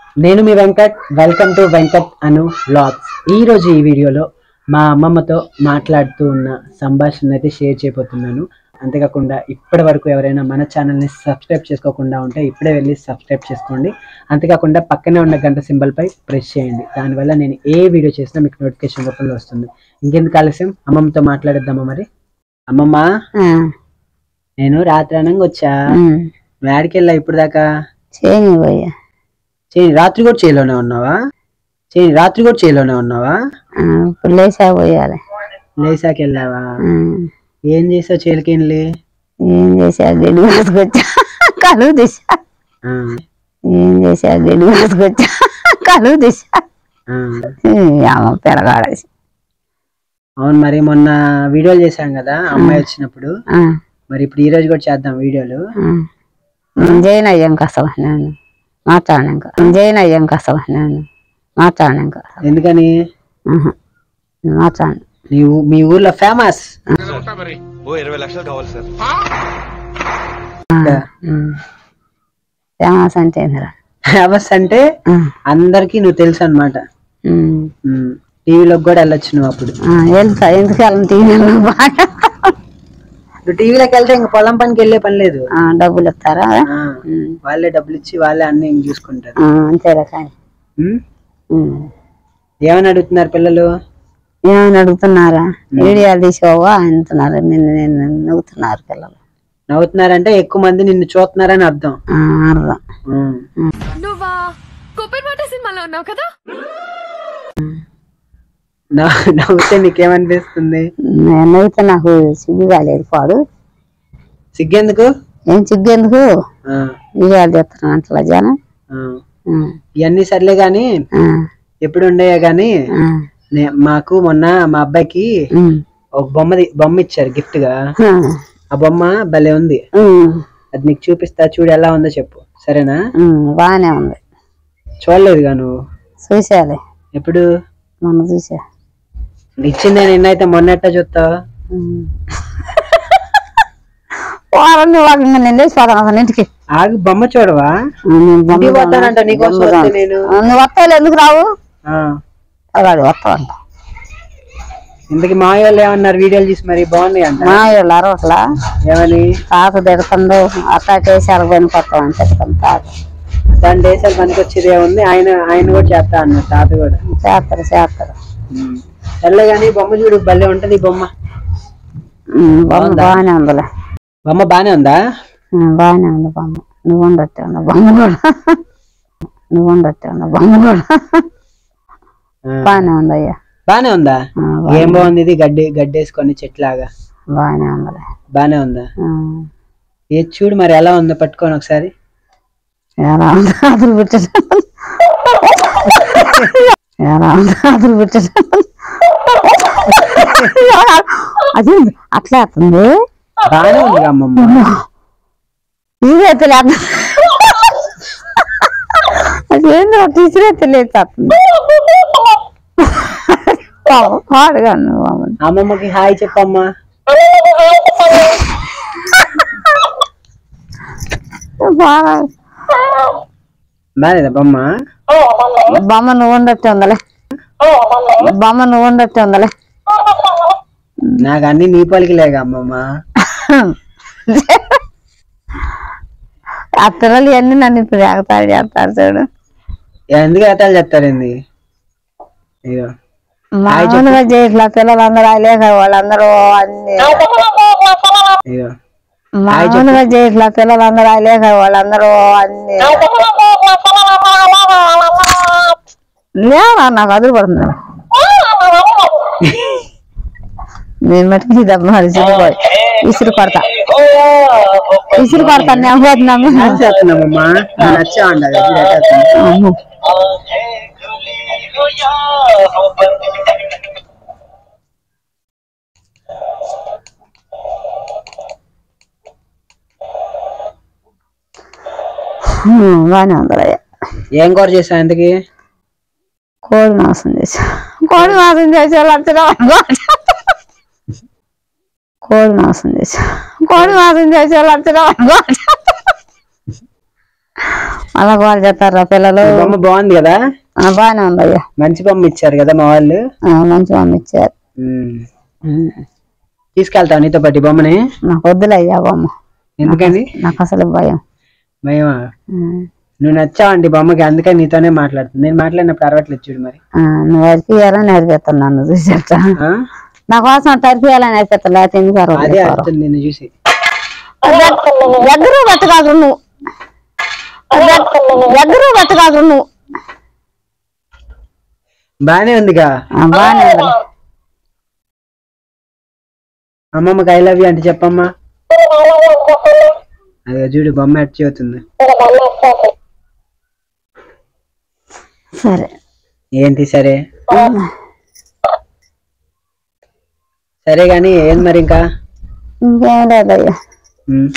నేను మీ Venkat welcome to Venkat Anu vlogs ఈ రోజు ఈ వీడియోలో మా అమ్మమ్మతో మాట్లాడుతూ ఉన్న సంభాషణ అయితే షేర్ చేయబోతున్నాను అంతేకాకుండా ఇప్పటి వరకు ఎవరైనా మన ఛానల్ని సబ్స్క్రైబ్ చేసుకోకుండా ఉంటే ఇప్పుడే వెళ్ళి సబ్స్క్రైబ్ చేసుకోండి అంతేకాకుండా పక్కనే ఉన్న గంట సింబల్ పై ప్రెస్ చేయండి దానివల్ల నేను ఏ వీడియో చేసినా మీకు నోటిఫికేషన్ రూపంలో వస్తుంది ఇంకెందుకు ఆలస్యం అమ్మమ్మతో మాట్లాడేద్దామా మరి అమ్మమ్మ నేను రాత్రి అనంగా వచ్చా వేడికి వెళ్ళా ఇప్పుడు దాకా చేయని పోయా చేయి రాత్రి కూడా చేలోనే ఉన్నావా చేయి రాత్రి కూడా చేలోనే ఉన్నావా ఇప్పుడు లేచా పోయాలి లేసాక వెళ్ళావా ఆ, ఏం చేసావు చేలకి వెళ్ళి ఏం చేసా గడ్డి కాసుకొచ్చా కలువు తీసా ఆ, ఏం చేసా గడ్డి కాసుకొచ్చా కలువు తీసా ఆ. అమ్మ పెరగాడేసి అవును మరి మొన్న వీడియోలు చేశాం కదా అమ్మాయి వచ్చినప్పుడు మరి ఇప్పుడు ఈ రోజు కూడా చేద్దాం వీడియోలు జైన్ అయ్యాం అసలు నేను మాట్లాడను ఇంకా జైన్ అయ్యాం అసలు నేను మాట్లాడను ఇంకా ఎందుకని ఆహా. మాట్లాడను నీ ఊ- మీ ఊర్లో ఫేమస్ ఓ ఇరవై లక్షలు కావాలి సార్ ఫేమస్ అంటే ఏందిరా ఫేమస్ అంటే ఆ, అందరికి నువ్వు తెలుసు అనమాట ఉమ్. టీవీలోకి కూడా వెళ్ళొచ్చు నువ్వు అప్పుడు ఆ, వెళ్తా ఎందుకు వెళ్ళను టీవీలో బాగా నువ్వు టీవీలోకి వెళ్తే ఇంక పొలం పనికి వెళ్ళే పని లేదు ఆ, డబ్బులు ఇస్తారా ఆ, ఉమ్. వాళ్ళే డబ్బులు ఇచ్చి వాళ్ళే అన్ని చూసుకుంటారు ఆ, అంతేరా కానీ ఉమ్? ఉమ్. ఏమని అడుగుతున్నారు పిల్లలు ఏమని అడుగుతున్నారా వీడియోలు తీసుకోవా అంటున్నారు నిన్ను నిన్ను నవ్వుతున్నారు పిల్లలు నవ్వుతున్నారంటే ఎక్కువ మంది నిన్ను చూస్తున్నారని అర్థం ఆ, అర్థం ఉమ్. నువ్వా కొబ్బరి మాట సినిమాలో ఉన్నావు కదా నవ్వు- నవ్వుతే నీకేమనిపిస్తుంది నేను నవ్వుతే నాకు సిగ్గు కాలేదు పాడు సిగ్గెందుకు ఏం సిగ్గు ఎందుకు ఆ, వీడియోలు తీస్తున్నాను అట్లా జనం ఆ. ఆ, ఇవన్నీ సర్లే గాని ఆ, ఎప్పుడు ఉండయా గాని ఆ, నే- మాకు మొన్న మా అబ్బాయికి ఉమ్, ఒక బొమ్మది బొమ్మ ఇచ్చారు గిఫ్ట్ గా ఆ, ఆ బొమ్మ భలే ఉంది ఉమ్, అది నీకు చూపిస్తా చూడు ఎలా ఉందో చెప్పు సరేనా ఉమ్, బాగానే ఉంది చూడలేదుగా నువ్వు చూసాలే ఎప్పుడు మొన్న చూసా ఇచ్చిందే నిన్నైతే మొన్నట్ట చూస్తావు ఉమ్. వారాన్ని వాకంగా నేను లేచి పోతాను అసలు ఇంటికి ఆగు బొమ్మ చూడవా ఆ, నేను బొమ్మ ఇంటికి పోతానంట నీకోసం బొమ్మ వస్తే చూడాలి. నేను ఆ, నువ్వు వస్తావు ఎందుకు రావు ఆ. అలాగే వస్తావంట ఇంతకి మా వాళ్ళు ఏమన్నారు వీడియోలు చూసి మరి బాగున్నాయి అంట మా వీళ్ళు అరవట్లా ఏమని తాత తిడుతుండు అట్టా కేసాలు పనిపోతాం అని చెప్తాను తాత దాని దేశాలు పనికొచ్చేది ఏముంది ఆయన ఆయన కూడా చేస్తా అన్నారు తాత కూడా చేస్తారు చేస్తారు సర్లే కానీ బొమ్మ చూడు భలే ఉంటది ఈ బొమ్మ ఉమ్, బొమ్మ బాగుందా? బాగానే ఉందిలే బొమ్మ బానే ఉందా ఉమ్, బాగానే ఉంది బొమ్మ నువ్వు ఉండట్టే ఉన్న బొమ్మ కూడా నువ్వు ఉండట్టే ఉన్న బొమ్మ కూడా ఆ. బాగానే ఉంది అయ్యా బానే ఉందా ఆ, ఏం బాగుంది ఇది గడ్డి గడ్డేసుకొని చెట్లాగా బాగానే ఉందిలే బానే ఉందా ఉమ్, ఏ చూడు మరి ఎలా ఉందో పట్టుకొని ఒకసారి ఎలా ఉంది అదులు పెట్టడం ఎలా ఉంది అదులు పెట్టడం అది అట్లా అవుతుంది బానే ఉంది అమ్మమ్మ ఇదైతే లేదు అదేందో టీచరైతే లేదు అవుతుంది పాడుగా నువ్వు అమ్మని. అమ్మమ్మకి హాయ్ చెప్పమ్మా బాగా బాలేదా బొమ్మ బొమ్మ నువ్వు ఉండట్టు ఉందలే బొమ్మ నువ్వు ఉండట్టు ఉందలే నాకు అన్ని నీ పలికి లేక అమ్మమ్మ ఆ పిల్లలు ఇవన్నీ నన్ను ఇప్పుడు ఎగతాడు చేస్తారు చూడు ఎందుకు ఎట్టాలు చెప్తారేంది ఇగో మామూలుగా చేయట్లా పిల్లలందరూ లేక వాళ్ళందరూ అన్ని ఇగో మామూలుగా చేయట్లా పిల్లలందరూ లేక వాళ్ళందరూ అన్ని లేవా నాకు అదురు పడుతుంది నేను మటుకు దెబ్బ విసిరి విసిరి కొడతా విసిరి కొడతా నేను పోతున్నాము ఏం చేస్తున్నామమ్మా నాకు నచ్చా ఉండాలి ఎప్పుడు ఎట్టేస్తున్నావు? బాగానే ఉంది ఏం కూర చేసావు ఎందుకు కోడి మాసం చేసా కోడి మాసం చేసే లక్షణం కోడి మాసం చేసా కోడి మాసం చేసే లక్షణం మళ్ళా వాళ్ళు చెప్తారా పిల్లలు ఈ బొమ్మ బాగుంది కదా ఆ, బాగానే ఉంది అయ్యా మంచి బొమ్మ ఇచ్చారు కదా మా వాళ్ళు ఆ, మంచి పంపించారు ఉమ్. తీసుకెళ్తావు నీతో పాటు ఈ బొమ్మని నాకు వద్దులే అయ్యా బొమ్మ ఎందుకని నాకు అసలు భయం భయమా ఉమ్. నువ్వు నచ్చావండి బొమ్మకి అందుకని నీతోనే మాట్లాడుతుంది నేను మాట్లాడినప్పుడు అరవట్లేదు చూడు మరి ఆ, నువ్వు అరిపియాలని నేర్పిస్తాను నన్ను చూసేట ఆ? నా కోసం అరిపియాలని నేర్పిస్తా లేకపోతే ఎందుకు అదే అరవలేదు అర్థం నిన్ను చూసి ఎగ్గరు పట్టకాదు నువ్వు ఎగ్గరు పట్టకాదు నువ్వు బానే ఉందిగా ఆ, బాగానే ఉంది. అమ్మమ్మకి ఐ లవ్ యూ అంటే చెప్పమ్మా అదే చూడు బొమ్మ ఎట్ అవుతుంది సరే ఏంటి సరే సరే గాని ఏం మరి ఇంకా ఇంకేం లేదయ్యా ఉమ్.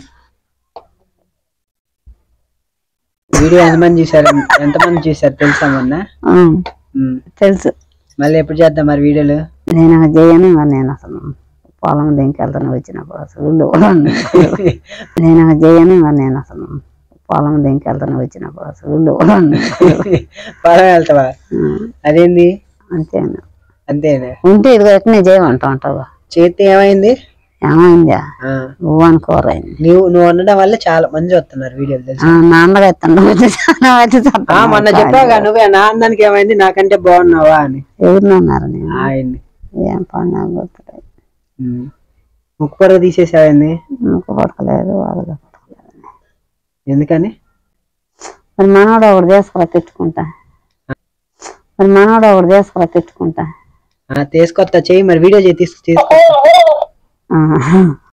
వీడియో ఎంతమంది చూసారు ఎంతమంది చూసారు తెలుసా మొన్న ఆ, ఉమ్. తెలుసు మళ్ళీ ఎప్పుడు చేద్దాం మరి వీడియోలు నేను అలా చేయను మరి నేను అసలు పొలం దీనికి వెళ్తాను వచ్చినప్పుడు అసలు ఊళ్ళో కూడా ఉండను. నేను అలా చేయను మరి నేను అసలు పొలం దీనికి వెళ్తాను వచ్చినప్పుడు అసలు ఊళ్ళో కూడా ఉండను. పొలం వెళ్తావా ఆ, అదేంది అంతేనా అంతేనా ఉంటే ఇదిగో ఎట్నే చేయమంటా ఉంటావా చేతి ఏమైంది ఏమైందా ఆ. నువ్వు అనుకోరైంది నువ్వు నువ్వు ఉండడం వల్ల చాలా మంది వస్తున్నారు వీడియోలు తెలుసా నాన్నగా ఎత్తాను ఆ, మొన్న చెప్పాగా నువ్వే నా అందానికి ఏమైంది నాకంటే బాగున్నావా అని ఎవరినన్నారు నేను ఆయన్ని ఏం పని నాకు గుర్తులేదు ఉమ్. ముక్కు పొడవ తీసేసావైంది ముక్కు పడకలేదు వాళ్ళకి పడకలేదు ఎందుకని మరి మనోడు ఒకటి తీసుకురా తిట్టుకుంటా మరి మనోడు ఒకటి తీసుకురా తిట్టుకుంటా ఆ, తీసుకొస్తా చెయ్యి మరి వీడియో చేసి తీసుకొస్తా ఆ.